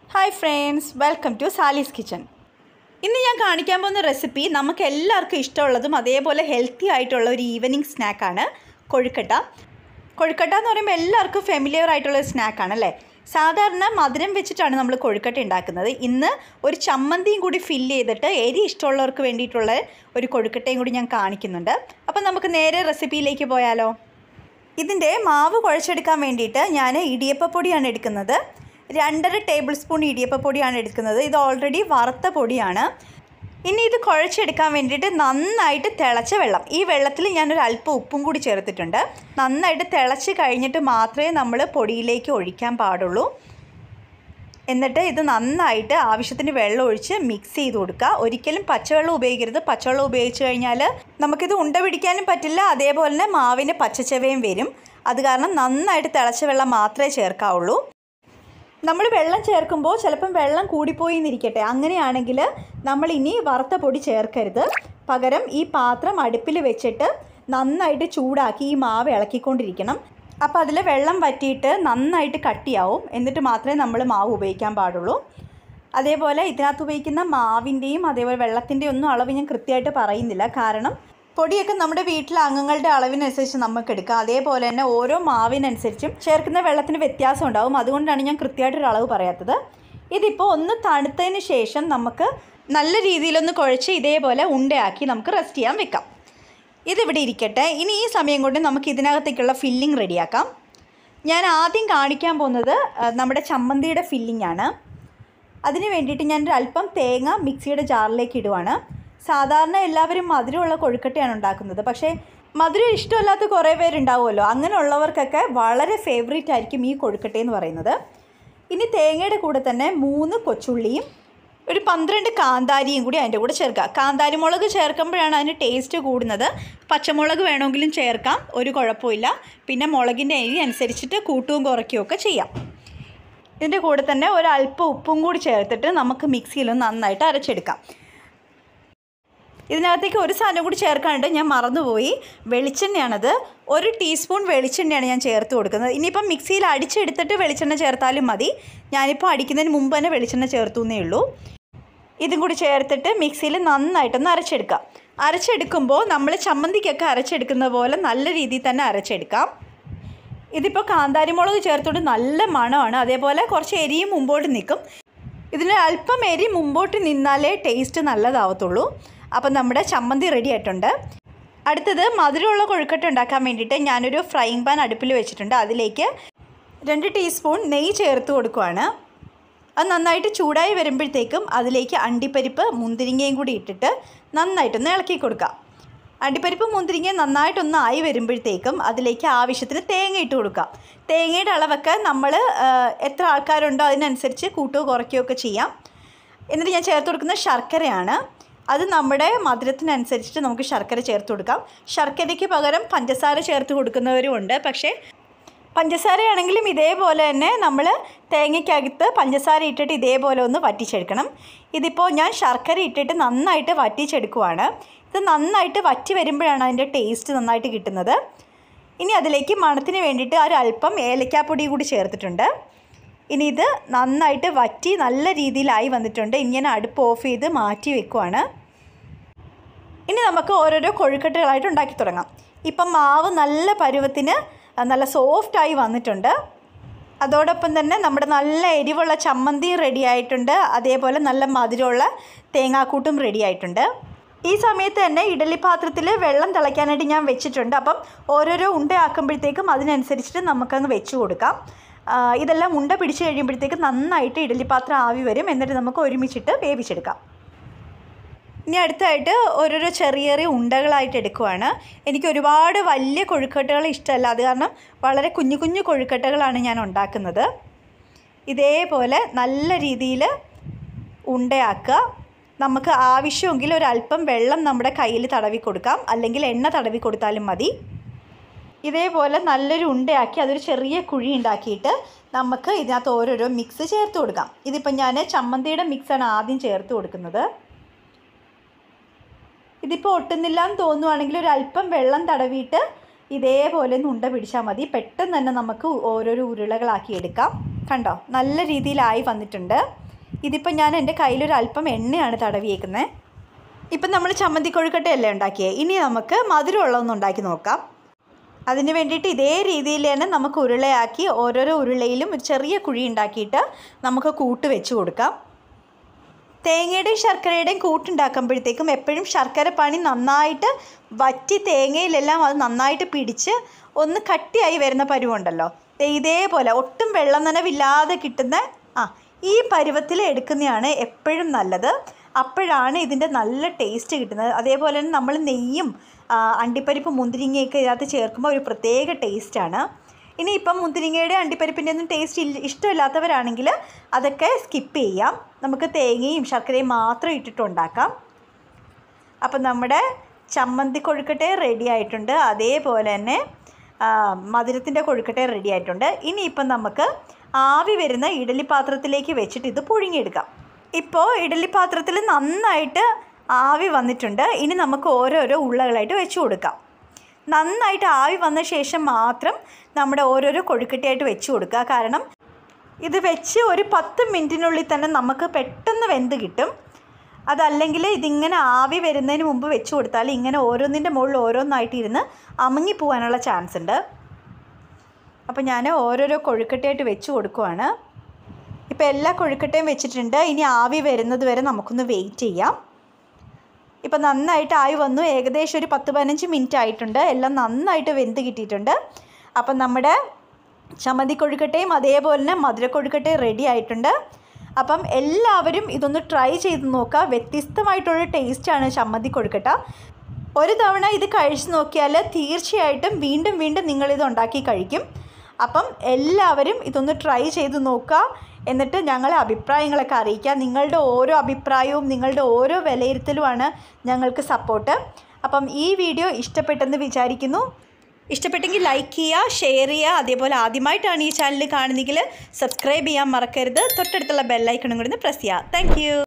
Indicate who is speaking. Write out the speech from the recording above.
Speaker 1: hi friends welcome to Sali's kitchen ഇന്ന് ഞാൻ കാണിക്കാൻ പോകുന്ന റെസിപ്പി നമുക്ക് എല്ലാവർക്കും ഇഷ്ടമുള്ളതും അതേപോലെ ഹെൽത്തി ആയിട്ടുള്ള ഒരു ഈവനിങ് സ്നാക്കാണ് കൊഴുക്കട്ട കൊഴുക്കട്ട എന്ന് പറയുമ്പോൾ എല്ലാവർക്കും ഫെമിലിയർ ആയിട്ടുള്ള ഒരു സ്നാക്കാണ് അല്ലേ സാധാരണ മധുരം വെച്ചിട്ടാണ് നമ്മൾ കൊഴുക്കട്ട ഉണ്ടാക്കുന്നത് ഇന്ന് ഒരു ചമ്മന്തിയും കൂടി ഫില്ല് ചെയ്തിട്ട് എരി ഇഷ്ടമുള്ളവർക്ക് വേണ്ടിയിട്ടുള്ള ഒരു കൊഴുക്കട്ടയും കൂടി ഞാൻ കാണിക്കുന്നുണ്ട് അപ്പം നമുക്ക് നേരെ റെസിപ്പിയിലേക്ക് പോയാലോ ഇതിൻ്റെ മാവ് കുഴച്ചെടുക്കാൻ വേണ്ടിയിട്ട് ഞാൻ ഇടിയപ്പപ്പൊടിയാണ് എടുക്കുന്നത് രണ്ടര ടേബിൾ സ്പൂൺ ഇടിയപ്പപ്പൊടിയാണ് എടുക്കുന്നത് ഇത് ഓൾറെഡി വറുത്ത പൊടിയാണ് ഇനി ഇത് കുഴച്ചെടുക്കാൻ വേണ്ടിയിട്ട് നന്നായിട്ട് തിളച്ച വെള്ളം ഈ വെള്ളത്തിൽ ഞാനൊരു അല്പം ഉപ്പും കൂടി ചേർത്തിട്ടുണ്ട് നന്നായിട്ട് തിളച്ച് കഴിഞ്ഞിട്ട് മാത്രമേ നമ്മൾ പൊടിയിലേക്ക് ഒഴിക്കാൻ പാടുള്ളൂ എന്നിട്ട് ഇത് നന്നായിട്ട് ആവശ്യത്തിന് വെള്ളം ഒഴിച്ച് മിക്സ് ചെയ്ത് കൊടുക്കുക ഒരിക്കലും പച്ചവെള്ളം ഉപയോഗിക്കരുത് പച്ചവെള്ളം ഉപയോഗിച്ച് കഴിഞ്ഞാൽ നമുക്കിത് ഉണ്ട പിടിക്കാനും പറ്റില്ല അതേപോലെ തന്നെ മാവിന് പച്ചച്ചവയും വരും അത് കാരണം നന്നായിട്ട് തിളച്ച വെള്ളം മാത്രമേ ചേർക്കാവുള്ളൂ നമ്മൾ വെള്ളം ചേർക്കുമ്പോൾ ചിലപ്പം വെള്ളം കൂടിപ്പോയി എന്നിരിക്കട്ടെ അങ്ങനെയാണെങ്കിൽ നമ്മൾ ഇനി വറുത്ത പൊടി ചേർക്കരുത് പകരം ഈ പാത്രം അടുപ്പിൽ വെച്ചിട്ട് നന്നായിട്ട് ചൂടാക്കി ഈ മാവ് ഇളക്കിക്കൊണ്ടിരിക്കണം അപ്പോൾ അതിൽ വെള്ളം വറ്റിയിട്ട് നന്നായിട്ട് കട്ടിയാവും എന്നിട്ട് മാത്രമേ നമ്മൾ മാവ് ഉപയോഗിക്കാൻ പാടുള്ളൂ അതേപോലെ ഇതിനകത്ത് ഉപയോഗിക്കുന്ന മാവിൻ്റെയും അതേപോലെ വെള്ളത്തിൻ്റെയും ഒന്നും അളവ് ഞാൻ കൃത്യമായിട്ട് പറയുന്നില്ല കാരണം പൊടിയൊക്കെ നമ്മുടെ വീട്ടിലെ അംഗങ്ങളുടെ അളവിനനുസരിച്ച് നമുക്ക് എടുക്കാം അതേപോലെ തന്നെ ഓരോ മാവിനനുസരിച്ചും ചേർക്കുന്ന വെള്ളത്തിന് വ്യത്യാസം ഉണ്ടാവും അതുകൊണ്ടാണ് ഞാൻ കൃത്യമായിട്ടൊരു അളവ് പറയാത്തത് ഇതിപ്പോൾ ഒന്ന് തണുത്തതിന് ശേഷം നമുക്ക് നല്ല രീതിയിലൊന്ന് കുഴച്ച് ഇതേപോലെ ഉണ്ടയാക്കി നമുക്ക് റെസ്റ്റ് ചെയ്യാൻ വെക്കാം ഇതിവിടെ ഇരിക്കട്ടെ ഇനി ഈ സമയം കൊണ്ട് നമുക്ക് ഇതിനകത്തേക്കുള്ള ഫില്ലിംഗ് റെഡിയാക്കാം ഞാൻ ആദ്യം കാണിക്കാൻ പോകുന്നത് ആ, നമ്മുടെ ചമ്മന്തിയുടെ ഫില്ലിംഗ് ആണ് അതിന് വേണ്ടിയിട്ട് ഞാൻ ഒരു അല്പം തേങ്ങ മിക്സിയുടെ ജാറിലേക്ക് ഇടുവാണ് സാധാരണ എല്ലാവരും മധുരമുള്ള കൊഴുക്കട്ടയാണ് ഉണ്ടാക്കുന്നത് പക്ഷേ മധുരം ഇഷ്ടമല്ലാത്ത കുറേ പേരുണ്ടാവുമല്ലോ അങ്ങനെയുള്ളവർക്കൊക്കെ വളരെ ഫേവറേറ്റ് ആയിരിക്കും ഈ കൊഴുക്കട്ട എന്ന് പറയുന്നത് ഇനി തേങ്ങയുടെ കൂടെ തന്നെ മൂന്ന് കൊച്ചുള്ളിയും ഒരു പന്ത്രണ്ട് കാന്താരിയും കൂടി അതിൻ്റെ കൂടെ ചേർക്കുക കാന്താരി മുളക് ചേർക്കുമ്പോഴാണ് അതിന് ടേസ്റ്റ് കൂടുന്നത് പച്ചമുളക് വേണമെങ്കിലും ചേർക്കാം ഒരു കുഴപ്പമില്ല പിന്നെ മുളകിൻ്റെ എരി അനുസരിച്ചിട്ട് കൂട്ടുകയും കുറയ്ക്കുകയും ഒക്കെ ചെയ്യാം ഇതിൻ്റെ കൂടെ തന്നെ ഒരല്പം ഉപ്പും കൂടി ചേർത്തിട്ട് നമുക്ക് മിക്സിയിലൊന്ന് നന്നായിട്ട് അരച്ചെടുക്കാം ഇതിനകത്തേക്ക് ഒരു സാധനം കൂടി ചേർക്കാനുണ്ട് ഞാൻ മറന്നുപോയി വെളിച്ചെണ്ണയാണത് ഒരു ടീസ്പൂൺ വെളിച്ചെണ്ണയാണ് ഞാൻ ചേർത്ത് കൊടുക്കുന്നത് ഇനിയിപ്പം മിക്സിയിൽ അടിച്ചെടുത്തിട്ട് വെളിച്ചെണ്ണ ചേർത്താലും മതി ഞാനിപ്പോൾ അടിക്കുന്നതിന് മുമ്പ് തന്നെ വെളിച്ചെണ്ണ ചേർത്തു എന്നേ ഉള്ളൂ ഇതും കൂടി ചേർത്തിട്ട് മിക്സിയിൽ നന്നായിട്ടൊന്ന് അരച്ചെടുക്കാം അരച്ചെടുക്കുമ്പോൾ നമ്മൾ ചമ്മന്തിക്കൊക്കെ അരച്ചെടുക്കുന്ന പോലെ നല്ല രീതിയിൽ തന്നെ അരച്ചെടുക്കാം ഇതിപ്പോൾ കാന്താരിമുളക് ചേർത്തോണ്ട് നല്ല മണമാണ് അതേപോലെ കുറച്ച് എരിയും മുമ്പോട്ട് നിൽക്കും ഇതിന് അല്പം എരി മുമ്പോട്ട് നിന്നാലേ ടേസ്റ്റ് നല്ലതാവത്തുള്ളൂ അപ്പം നമ്മുടെ ചമ്മന്തി റെഡി ആയിട്ടുണ്ട് അടുത്തത് മധുരമുള്ള കൊഴുക്കട്ട ഉണ്ടാക്കാൻ വേണ്ടിയിട്ട് ഞാനൊരു ഫ്രൈങ് പാൻ അടുപ്പിൽ വെച്ചിട്ടുണ്ട് അതിലേക്ക് രണ്ട് ടീസ്പൂൺ നെയ്യ് ചേർത്ത് കൊടുക്കുവാണ് അത് നന്നായിട്ട് ചൂടായി വരുമ്പോഴത്തേക്കും അതിലേക്ക് അണ്ടിപ്പരിപ്പ് മുന്തിരിങ്ങയും കൂടി ഇട്ടിട്ട് നന്നായിട്ടൊന്ന് ഇളക്കി കൊടുക്കാം അണ്ടിപ്പരിപ്പ് മുന്തിരിങ്ങ നന്നായിട്ടൊന്ന് ആയി വരുമ്പോഴത്തേക്കും അതിലേക്ക് ആവശ്യത്തിന് തേങ്ങ ഇട്ട് കൊടുക്കാം തേങ്ങയുടെ അളവൊക്കെ നമ്മൾ എത്ര ആൾക്കാരുണ്ടോ അതിനനുസരിച്ച് കൂട്ടുകയോ കുറയ്ക്കുകയോ ഒക്കെ ചെയ്യാം എന്നിട്ട് ഞാൻ ചേർത്ത് കൊടുക്കുന്നത് ശർക്കരയാണ് അത് നമ്മുടെ മധുരത്തിനനുസരിച്ചിട്ട് നമുക്ക് ശർക്കര ചേർത്ത് കൊടുക്കാം ശർക്കരയ്ക്ക് പകരം പഞ്ചസാര ചേർത്ത് കൊടുക്കുന്നവരും ഉണ്ട് പക്ഷേ പഞ്ചസാരയാണെങ്കിലും ഇതേപോലെ തന്നെ നമ്മൾ തേങ്ങയ്ക്കകത്ത് പഞ്ചസാര ഇട്ടിട്ട് ഇതേപോലെ ഒന്ന് വറ്റിച്ചെടുക്കണം ഇതിപ്പോൾ ഞാൻ ശർക്കര ഇട്ടിട്ട് നന്നായിട്ട് വറ്റിച്ചെടുക്കുവാണ് ഇത് നന്നായിട്ട് വറ്റി വരുമ്പോഴാണ് അതിൻ്റെ ടേസ്റ്റ് നന്നായിട്ട് കിട്ടുന്നത് ഇനി അതിലേക്ക് മണത്തിന് വേണ്ടിയിട്ട് ഒരു അല്പം ഏലക്കാപ്പൊടി കൂടി ചേർത്തിട്ടുണ്ട് ഇനി ഇത് നന്നായിട്ട് വറ്റി നല്ല രീതിയിലായി വന്നിട്ടുണ്ട് ഇനി ഞാൻ അടുപ്പ് ഓഫ് ചെയ്ത് മാറ്റി വെക്കുവാണ് ഇനി നമുക്ക് ഓരോരോ കൊഴുക്കട്ടകളായിട്ട് ഉണ്ടാക്കി തുടങ്ങാം ഇപ്പം മാവ് നല്ല പരുവത്തിന് നല്ല സോഫ്റ്റായി വന്നിട്ടുണ്ട് അതോടൊപ്പം തന്നെ നമ്മുടെ നല്ല എരിവുള്ള ചമ്മന്തിയും റെഡി ആയിട്ടുണ്ട് അതേപോലെ നല്ല മധുരമുള്ള തേങ്ങാക്കൂട്ടും റെഡി ആയിട്ടുണ്ട് ഈ സമയത്ത് തന്നെ ഇഡലി പാത്രത്തിൽ വെള്ളം തിളയ്ക്കാനായിട്ട് ഞാൻ വെച്ചിട്ടുണ്ട് അപ്പം ഓരോരോ ഉണ്ടയാക്കുമ്പോഴത്തേക്കും അതിനനുസരിച്ചിട്ട് നമുക്കങ്ങ് വെച്ച് കൊടുക്കാം ആ, ഇതെല്ലാം ഉണ്ട പിടിച്ച് കഴിയുമ്പോഴത്തേക്കും നന്നായിട്ട് ഇഡലി പാത്രം ആവി വരും എന്നിട്ട് നമുക്ക് ഒരുമിച്ചിട്ട് വേവിച്ചെടുക്കാം ഇനി അടുത്തായിട്ട് ഓരോരോ ചെറിയ ചെറിയ ഉണ്ടകളായിട്ട് എടുക്കുവാണ് എനിക്ക് ഒരുപാട് വലിയ കൊഴുക്കട്ടകൾ ഇഷ്ടമല്ല അത് കാരണം വളരെ കുഞ്ഞു കുഞ്ഞു കൊഴുക്കട്ടകളാണ് ഞാൻ ഉണ്ടാക്കുന്നത് ഇതേപോലെ നല്ല രീതിയിൽ ഉണ്ടയാക്കുക നമുക്ക് ആവശ്യമെങ്കിൽ ഒരല്പം വെള്ളം നമ്മുടെ കയ്യിൽ തടവി കൊടുക്കാം അല്ലെങ്കിൽ എണ്ണ തടവി കൊടുത്താലും മതി ഇതേപോലെ നല്ലൊരു ഉണ്ടയാക്കി അതൊരു ചെറിയ കുഴി ഉണ്ടാക്കിയിട്ട് നമുക്ക് ഇതിനകത്ത് ഓരോരോ മിക്സ് ചേർത്ത് കൊടുക്കാം ഇതിപ്പോൾ ഞാൻ ചമ്മന്തിയുടെ മിക്സാണ് ആദ്യം ചേർത്ത് കൊടുക്കുന്നത് ഇതിപ്പോൾ ഒട്ടുന്നില്ല എന്ന് തോന്നുവാണെങ്കിൽ ഒരു അല്പം വെള്ളം തടവിയിട്ട് ഇതേപോലെ ഒന്ന് ഉണ്ട പിടിച്ചാൽ മതി പെട്ടെന്ന് തന്നെ നമുക്ക് ഓരോരോ ഉരുളകളാക്കി എടുക്കാം കണ്ടോ നല്ല രീതിയിലായി വന്നിട്ടുണ്ട് ഇതിപ്പോൾ ഞാൻ എൻ്റെ കയ്യിലൊരു അല്പം എണ്ണയാണ് തടവിയേക്കുന്നത് ഇപ്പം നമ്മൾ ചമ്മന്തി കൊഴുക്കട്ടയല്ലേ ഉണ്ടാക്കിയേ ഇനി നമുക്ക് മധുരമുള്ളതൊന്ന് ഉണ്ടാക്കി നോക്കാം അതിന് വേണ്ടിയിട്ട് ഇതേ രീതിയിൽ തന്നെ നമുക്ക് ഉരുളയാക്കി ഓരോരോ ഉരുളയിലും ഒരു ചെറിയ കുഴി ഉണ്ടാക്കിയിട്ട് നമുക്ക് കൂട്ട് വെച്ച് കൊടുക്കാം തേങ്ങയുടെയും ശർക്കരയുടെയും കൂട്ടുണ്ടാക്കുമ്പോഴത്തേക്കും എപ്പോഴും ശർക്കര പണി നന്നായിട്ട് വറ്റി തേങ്ങയിലെല്ലാം അത് നന്നായിട്ട് പിടിച്ച് ഒന്ന് കട്ടിയായി വരുന്ന പരുവുണ്ടല്ലോ ദേ ഇതേപോലെ ഒട്ടും വെള്ളം നനവില്ലാതെ കിട്ടുന്ന ആ ഈ പരുവത്തിൽ എടുക്കുന്നതാണ് എപ്പോഴും നല്ലത് അപ്പോഴാണ് ഇതിൻ്റെ നല്ല ടേസ്റ്റ് കിട്ടുന്നത് അതേപോലെ തന്നെ നമ്മൾ നെയ്യും ആ, അണ്ടിപ്പരിപ്പ് മുന്തിരിങ്ങയൊക്കെ ഇതിനകത്ത് ചേർക്കുമ്പോൾ ഒരു പ്രത്യേക ടേസ്റ്റാണ് ഇനി ഇപ്പം മുന്തിരിങ്ങയുടെ അണ്ടിപ്പരിപ്പിൻ്റെ ഒന്നും ടേസ്റ്റ് ഇല്ല ഇഷ്ടമില്ലാത്തവരാണെങ്കിൽ അതൊക്കെ സ്കിപ്പ് ചെയ്യാം നമുക്ക് തേങ്ങയും ശർക്കരയും മാത്രം ഇട്ടിട്ട് ഉണ്ടാക്കാം അപ്പം നമ്മുടെ ചമ്മന്തി കൊഴുക്കട്ടെ റെഡി ആയിട്ടുണ്ട് അതേപോലെ തന്നെ മധുരത്തിൻ്റെ കൊഴുക്കട്ടെ റെഡി ആയിട്ടുണ്ട് ഇനിയിപ്പം നമുക്ക് ആവി വരുന്ന ഇഡലി പാത്രത്തിലേക്ക് വെച്ചിട്ട് ഇത് പുഴുങ്ങിയെടുക്കാം ഇപ്പോൾ ഇഡലി പാത്രത്തിൽ നന്നായിട്ട് ആവി വന്നിട്ടുണ്ട് ഇനി നമുക്ക് ഓരോരോ ഉള്ളകളായിട്ട് വെച്ച് കൊടുക്കാം നന്നായിട്ട് ആവി വന്ന ശേഷം മാത്രം നമ്മുടെ ഓരോരോ കൊഴുക്കട്ടയായിട്ട് വെച്ച് കൊടുക്കുക കാരണം ഇത് വെച്ച് ഒരു പത്ത് മിനിറ്റിനുള്ളിൽ തന്നെ നമുക്ക് പെട്ടെന്ന് വെന്ത് കിട്ടും അതല്ലെങ്കിൽ ഇതിങ്ങനെ ആവി വരുന്നതിന് മുമ്പ് വെച്ച് കൊടുത്താൽ ഇങ്ങനെ ഓരോന്നിൻ്റെ മുകളിൽ ഓരോന്നായിട്ട് ഇരുന്ന് അമുങ്ങി പോകാനുള്ള ചാൻസ് ഉണ്ട് അപ്പോൾ ഞാൻ ഓരോരോ കൊഴുക്കട്ടയായിട്ട് വെച്ച് കൊടുക്കുവാണ് ഇപ്പോൾ എല്ലാ കൊഴുക്കട്ടയും വെച്ചിട്ടുണ്ട് ഇനി ആവി വരുന്നത് വരെ നമുക്കൊന്ന് വെയിറ്റ് ചെയ്യാം ഇപ്പം നന്നായിട്ട് ആയി വന്നു ഏകദേശം ഒരു പത്ത് പതിനഞ്ച് മിനിറ്റ് ആയിട്ടുണ്ട് എല്ലാം നന്നായിട്ട് വെന്ത് കിട്ടിയിട്ടുണ്ട് അപ്പം നമ്മുടെ ചമ്മന്തി കൊഴുക്കട്ടയും അതേപോലെ തന്നെ മധുര കൊഴുക്കട്ടയും റെഡി ആയിട്ടുണ്ട് അപ്പം എല്ലാവരും ഇതൊന്ന് ട്രൈ ചെയ്ത് നോക്കുക വ്യത്യസ്തമായിട്ടുള്ള ടേസ്റ്റാണ് ചമ്മന്തി കൊഴുക്കട്ട ഒരു തവണ ഇത് കഴിച്ച് നോക്കിയാൽ തീർച്ചയായിട്ടും വീണ്ടും വീണ്ടും നിങ്ങളിത് ഉണ്ടാക്കി കഴിക്കും അപ്പം എല്ലാവരും ഇതൊന്ന് ട്രൈ ചെയ്ത് നോക്കുക എന്നിട്ട് ഞങ്ങളെ അഭിപ്രായങ്ങളൊക്കെ അറിയിക്കുക നിങ്ങളുടെ ഓരോ അഭിപ്രായവും നിങ്ങളുടെ ഓരോ വിലയിരുത്തലുമാണ് ഞങ്ങൾക്ക് സപ്പോർട്ട് അപ്പം ഈ വീഡിയോ ഇഷ്ടപ്പെട്ടെന്ന് വിചാരിക്കുന്നു ഇഷ്ടപ്പെട്ടെങ്കിൽ ലൈക്ക് ചെയ്യുക ഷെയർ ചെയ്യുക അതേപോലെ ആദ്യമായിട്ടാണ് ഈ ചാനൽ കാണുന്നതെങ്കിൽ സബ്സ്ക്രൈബ് ചെയ്യാൻ മറക്കരുത് തൊട്ടടുത്തുള്ള ബെല്ലൈക്കണും കൂടി ഒന്ന് പ്രസ് ചെയ്യുക താങ്ക്